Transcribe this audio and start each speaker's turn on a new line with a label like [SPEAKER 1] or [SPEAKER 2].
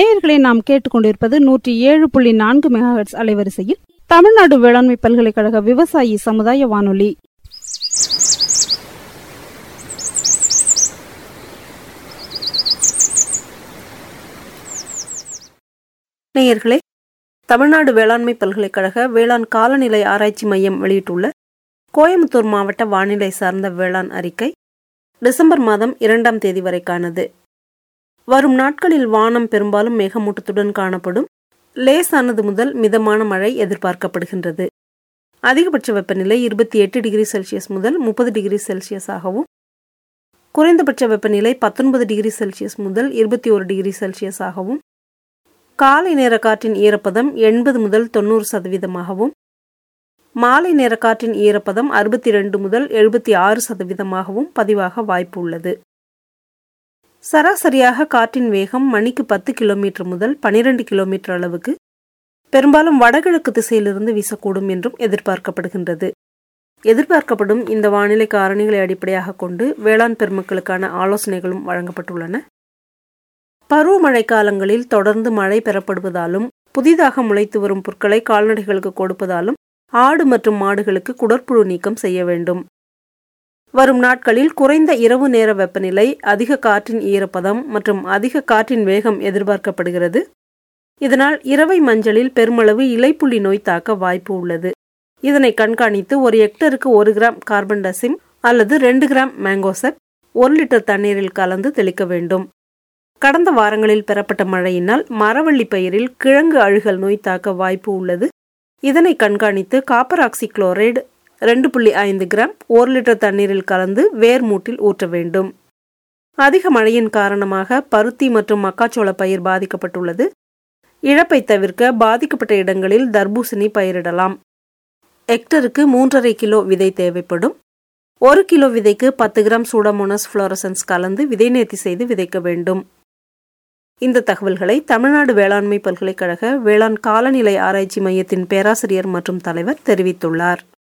[SPEAKER 1] நேயர்களை நாம் கேட்டுக்கொண்டிருப்பது நூற்றி ஏழு புள்ளி நான்கு மெகாஹெட்ஸ் அலைவரிசையில் தமிழ்நாடு வேளாண்மை பல்கலைக்கழக விவசாயி சமுதாய வானொலி
[SPEAKER 2] நேயர்களே தமிழ்நாடு வேளாண்மை பல்கலைக்கழக வேளாண் காலநிலை ஆராய்ச்சி மையம் வெளியிட்டுள்ள கோயம்புத்தூர் மாவட்ட வானிலை சார்ந்த வேளாண் அறிக்கை டிசம்பர் மாதம் இரண்டாம் தேதி வரைக்கானது வரும் நாட்களில் வானம் பெரும்பாலும் மேகமூட்டத்துடன் காணப்படும் லேசானது முதல் மிதமான மழை எதிர்பார்க்கப்படுகின்றது அதிகபட்ச வெப்பநிலை இருபத்தி எட்டு டிகிரி செல்சியஸ் முதல் முப்பது டிகிரி செல்சியஸ் ஆகவும் குறைந்தபட்ச வெப்பநிலை பத்தொன்பது டிகிரி செல்சியஸ் முதல் இருபத்தி ஒரு டிகிரி செல்சியஸ் ஆகவும் காலை நேர காற்றின் ஈரப்பதம் எண்பது முதல் தொண்ணூறு சதவீதமாகவும் மாலை நேர காற்றின் ஈரப்பதம் அறுபத்தி ரெண்டு முதல் எழுபத்தி ஆறு சதவீதமாகவும் பதிவாக வாய்ப்பு உள்ளது சராசரியாக காற்றின் வேகம் மணிக்கு பத்து கிலோமீட்டர் முதல் பனிரெண்டு கிலோமீட்டர் அளவுக்கு பெரும்பாலும் வடகிழக்கு திசையிலிருந்து வீசக்கூடும் என்றும் எதிர்பார்க்கப்படுகின்றது எதிர்பார்க்கப்படும் இந்த வானிலை காரணிகளை அடிப்படையாக கொண்டு வேளாண் பெருமக்களுக்கான ஆலோசனைகளும் வழங்கப்பட்டுள்ளன பருவமழை காலங்களில் தொடர்ந்து மழை பெறப்படுவதாலும் புதிதாக முளைத்து வரும் புற்களை கால்நடைகளுக்கு கொடுப்பதாலும் ஆடு மற்றும் மாடுகளுக்கு குடற்புழு நீக்கம் செய்ய வேண்டும் வரும் நாட்களில் குறைந்த இரவு நேர வெப்பநிலை அதிக காற்றின் ஈரப்பதம் மற்றும் அதிக காற்றின் வேகம் எதிர்பார்க்கப்படுகிறது இதனால் இரவை மஞ்சளில் பெருமளவு இலைப்புள்ளி நோய் தாக்க வாய்ப்பு உள்ளது இதனை கண்காணித்து ஒரு ஹெக்டருக்கு ஒரு கிராம் கார்பன் டசிம் அல்லது ரெண்டு கிராம் மேங்கோசெப் ஒரு லிட்டர் தண்ணீரில் கலந்து தெளிக்க வேண்டும் கடந்த வாரங்களில் பெறப்பட்ட மழையினால் மரவள்ளி பயிரில் கிழங்கு அழுகல் நோய் தாக்க வாய்ப்பு உள்ளது இதனை கண்காணித்து காப்பர் ஆக்சி குளோரைடு ரெண்டு புள்ளி ஐந்து கிராம் ஒரு லிட்டர் தண்ணீரில் கலந்து வேர் மூட்டில் ஊற்ற வேண்டும் அதிக மழையின் காரணமாக பருத்தி மற்றும் மக்காச்சோள பயிர் பாதிக்கப்பட்டுள்ளது இழப்பை தவிர்க்க பாதிக்கப்பட்ட இடங்களில் தர்பூசணி பயிரிடலாம் ஹெக்டருக்கு மூன்றரை கிலோ விதை தேவைப்படும் ஒரு கிலோ விதைக்கு பத்து கிராம் சூடமோனஸ் ஃப்ளோரசன்ஸ் கலந்து விதை நேர்த்தி செய்து விதைக்க வேண்டும் இந்த தகவல்களை தமிழ்நாடு வேளாண்மை பல்கலைக்கழக வேளாண் காலநிலை ஆராய்ச்சி மையத்தின் பேராசிரியர் மற்றும் தலைவர் தெரிவித்துள்ளார்